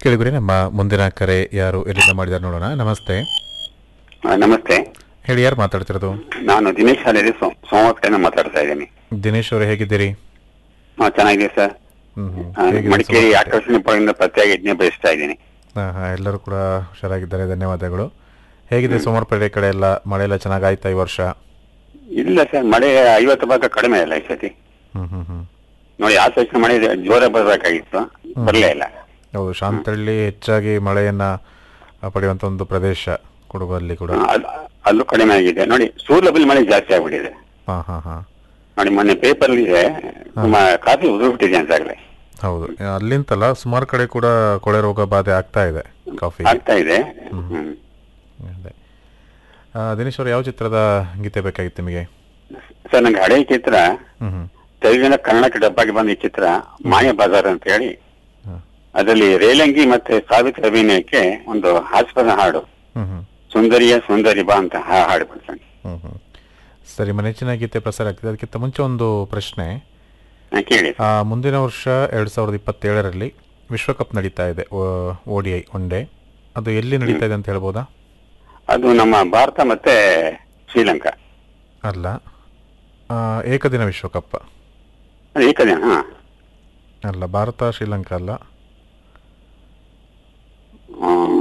ಕೇಳಿಗುರಿ ನಮ್ಮ ಮುಂದಿನ ಕರೆ ಯಾರು ಎಲ್ಲಿಂದ ಮಾಡಿದಾರೆ ನೋಡೋಣ ನಮಸ್ತೆ ಆ, ನಮಸ್ತೆ ಹೇಳಿ ಯಾರು ಮಾತಾಡ್ತಿರೋದು ನಾನು ದಿನೇಶ್ ಹಾಲೇರಿ ಸೋಮವಾರ ಕಡೆಯಿಂದ ಮಾತಾಡ್ತಾ ಇದ್ದೀನಿ ದಿನೇಶ್ ಅವರೇ ಹೇಗಿದ್ದೀರಿ ಹಾ ಚೆನ್ನಾಗಿದೆ ಸರ್ ಹ್ಮ್ ಹ್ಮ್. ಆ, ಹೇಗಿದೆ ಮಡಿಕೇರಿ ಸುಮಾರು? ಆಕರ್ಷಣೆ ಪಡೆಯಿಂದ ಪ್ರತ್ಯೇಕ ಯಜ್ಞ ಬಯಸ್ತಾ ಇದ್ದೀನಿ ಹಾ, ಹಾ, ಎಲ್ಲರೂ ಕೂಡ ಹುಷಾರಾಗಿದ್ದಾರೆ ಧನ್ಯವಾದಗಳು ಹೇಗಿದೆ ಸೋಮವಾರಪೇಟೆ ಕಡೆ ಎಲ್ಲ ಮಳೆ ಎಲ್ಲ ಚೆನ್ನಾಗಾಯ್ತಾ ಈ ವರ್ಷ ಇಲ್ಲ ಸರ್ ಮಳೆ ಐವತ್ತು ಭಾಗ ಕಡಿಮೆ ಇಲ್ಲ ಈ ಸತಿ ಹ್ಮ್ ಹ್ಮ್ ಹ್ಮ್ ನೋಡಿ ಆ ಸಚಿವ ಮಳೆ ಜೋರ ಬರಬೇಕಾಗಿತ್ತು ಬರಲೇ ಇಲ್ಲ ಹೌದು ಶಾಂತಳ್ಳಿ ಹೆಚ್ಚಾಗಿ ಮಳೆಯನ್ನ ಆ, ಪಡೆಯುವಂತ ಒಂದು ಪ್ರದೇಶ ಕೊಡಗಲ್ಲಿ ಕೂಡ ಆ, ಅಲ್- ಅಲ್ಲೂ ಕಡಿಮೆ ಆಗಿದೆ ನೋಡಿ ಸೂರ್ಲಬಲ್ ಮಳೆ ಜಾಸ್ತಿ ಆಗ್ಬಿಟ್ಟಿದೆ ಹಾ ಹಾ ಹಾ ನೋಡಿ ಮೊನ್ನೆ ಪೇಪರ್ ಇದೆ ತುಂಬಾ ಕಾಫಿ ಉದುರ್ಬಿಟ್ಟಿದೆ ಅಂತಾಗಲೇ ಹೌದು ಅಲ್ಲಿಂತಲ್ಲ ಸುಮಾರು ಕಡೆ ಕೂಡ ಕೊಳೆ ರೋಗ ಬಾಧೆ ಆಗ್ತಾ ಇದೆ ಕಾಫಿ ಆಗ್ತಾ ಇದೆ ಹ್ಮ್ ಅದೇ ಆ, ದಿನೇಶ್ ಅವರು ಯಾವ ಚಿತ್ರದ ಗೀತೆ ಬೇಕಾಗಿತ್ತು ನಿಮಗೆ ಸರ್ ನಂಗೆ ಹಳೆ ಚಿತ್ರ ಹ್ಮ್ ಹ್ಮ್ ತೆಲುಗಿನ ಕನ್ನಡಕ್ಕೆ ಡಬ್ಬಾಗಿ ಬಂದ ಈ ಚಿತ್ರ ಮಾಯ ಬಜಾರ್ ಅಂತ ಹೇಳಿ ಹಾ. ಅದರಲ್ಲಿ ರೇಲಂಗಿ ಮತ್ತೆ ಸಾವಿತ್ರಿ ಅಭಿನಯಕ್ಕೆ ಒಂದು ಹಾಸ್ಪದ ಹಾಡು ಹ್ಮ್ ಹ್ಮ್ ಸುಂದರಿಯ ಸುಂದರಿ ಬಾ ಅಂತ ಹಾ- ಹಾಡು ಕೊಡ್ತಾನೆ ಹ್ಮ್ ಹ್ಮ್ ಸರಿ ಮನೆಚ್ಚಿನ ಗೀತೆ ಪ್ರಸಾರ ಆಗ್ತಿದೆ ಅದಕ್ಕಿಂತ ಮುಂಚೆ ಒಂದು ಪ್ರಶ್ನೆ ಹಾ, ಕೇಳಿ ಆ, ಮುಂದಿನ ವರ್ಷ ಎರಡು ಸಾವಿರದ ಇಪ್ಪತ್ತೇಳರಲ್ಲಿ ವಿಶ್ವಕಪ್ ನಡೀತಾ ಇದೆ O D I one day ಅದು ಎಲ್ಲಿ ನಡೀತಾ ಇದೆ ಅಂತ ಹೇಳ್ಬೋದಾ ಅದು ನಮ್ಮ ಭಾರತ ಮತ್ತೆ ಶ್ರೀಲಂಕಾ ಅಲ್ಲ ಆ, ಏಕದಿನ ವಿಶ್ವಕಪ್ ಅದು ಏಕದಿನ ಹಾ ಅಲ್ಲ ಭಾರತ ಶ್ರೀಲಂಕಾ ಅಲ್ಲ ಹ್ಮ್.